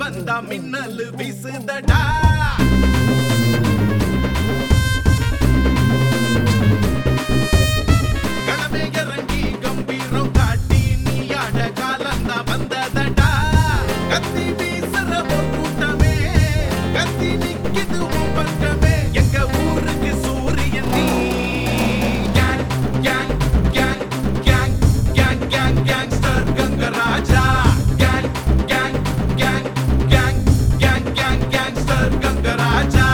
வந்தா மின்னல் வீசுதடா களமே இறங்கி கம்பீரம் காட்டி நீ ஆட காலந்தா வந்ததடா கத்தி வீசுற ஒரு கூட்டமே கத்தி நிக்குது உன் பக்கமே எங்க ஊருக்கு சூரியன் நீ gang gang gang gang gang gang gangster Gangaraja gang gang gang gang gang gang gangster Gangaraja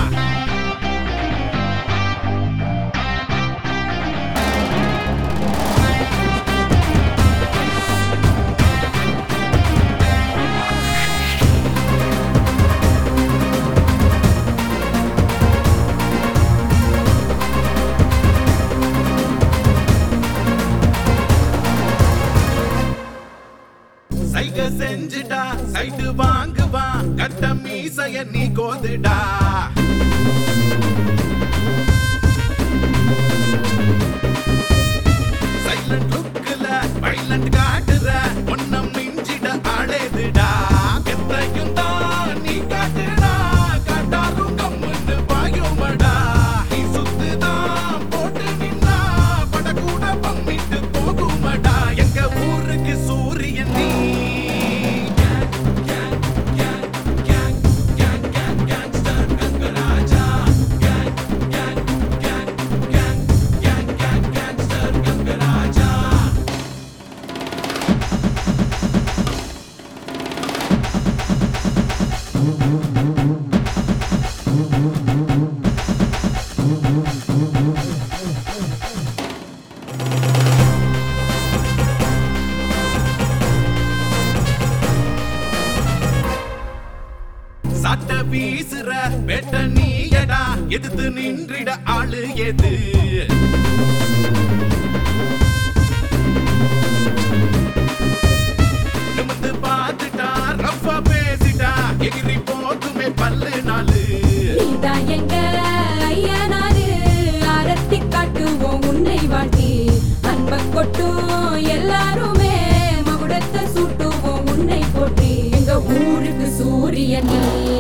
சைக செஞ்சுடா சைடு வாங்குவா கட்ட மீசைய நீ கோதுடா சைலண்ட் லுக்ல வைலண்ட் காட்டுற ஒன்னம் மிஞ்சிட ஆளேதுடா எத்தையும் தான் நீ காட்டுடா காட்டாரும் கம்முன்னு பாயுமடா நீ சுத்துதான் போட்டு நின்னா பட கூட பம்மிட்டு போகுமடா எங்க ஊருக்கு சூரியன் நீ சட்ட வீசுற வெட்ட நீயடா எதிர்த்து நின்றிட ஆளு எது நிமிர்ந்து பார்த்துட்டா ரஃபா பேசிட்டா எகிரி போகுமே பல்லு நாளு நீதான் எங்க ஐயனாரு ஆரத்தி காட்டுவோம் உன்னை வாழ்த்தி அன்ப கொட்டும் எல்லாருமே மகுடத்தை சூட்டுவோம் உன்னை போற்றி எங்க ஊருக்கு சூரியன் நீ